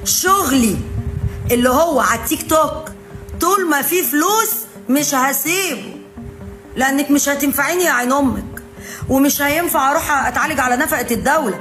شغلي اللي هو على التيك توك طول ما في فلوس مش هسيبه لانك مش هتنفعيني يا عين امك ومش هينفع اروح اتعالج على نفقه الدوله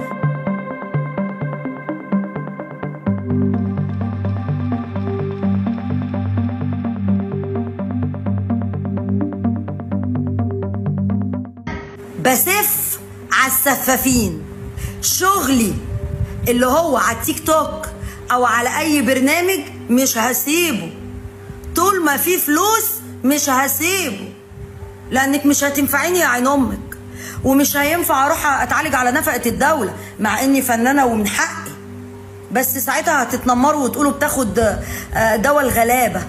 بسف على السفافين شغلي اللي هو على التيك توك او على اي برنامج مش هسيبه طول ما في فلوس مش هسيبه لانك مش هتنفعيني يا عين امك ومش هينفع اروح اتعالج على نفقه الدوله مع اني فنانه ومن حقي بس ساعتها هتتنمروا وتقولوا بتاخد آه، دواء الغلابه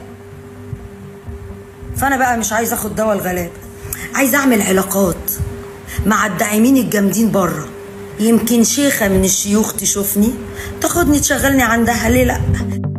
فانا بقى مش عايزه اخد دواء الغلابه عايزه اعمل علاقات مع الداعمين الجامدين بره يمكن شيخه من الشيوخ تشوفني تاخدني تشغلني عندها ليه لا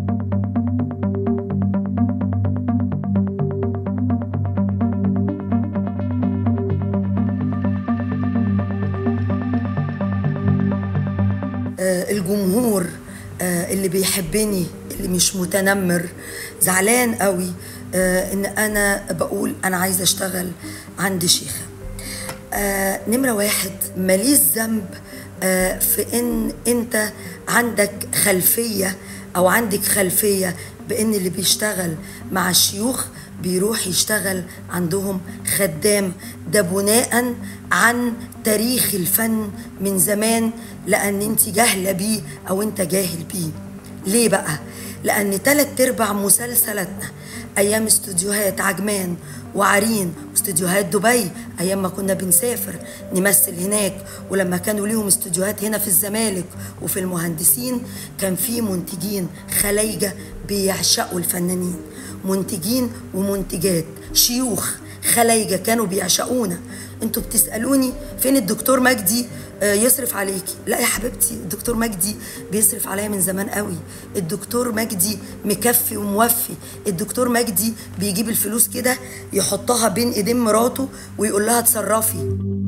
آه، الجمهور آه، اللي بيحبني اللي مش متنمر زعلان قوي آه، ان انا بقول انا عايزه اشتغل عند شيخه آه، نمره واحد ماليش ذنب آه، في ان انت عندك خلفيه او عندك خلفيه بان اللي بيشتغل مع الشيوخ بيروح يشتغل عندهم خدام ده بناء عن تاريخ الفن من زمان لان انت جاهله بيه او انت جاهل بيه ليه بقى لان تلات ارباع مسلسلاتنا ايام استوديوهات عجمان وعرين واستوديوهات دبي ايام ما كنا بنسافر نمثل هناك ولما كانوا ليهم استوديوهات هنا في الزمالك وفي المهندسين كان في منتجين خلايجه بيعشقوا الفنانين منتجين ومنتجات شيوخ خلايجه كانوا بيعشقونا انتوا بتسالوني فين الدكتور مجدي آه، يصرف عليكي لا يا حبيبتي الدكتور مجدي بيصرف عليا من زمان قوي الدكتور مجدي مكفي وموفي الدكتور مجدي بيجيب الفلوس كده يحطها بين ايدين مراته ويقول لها اتصرفي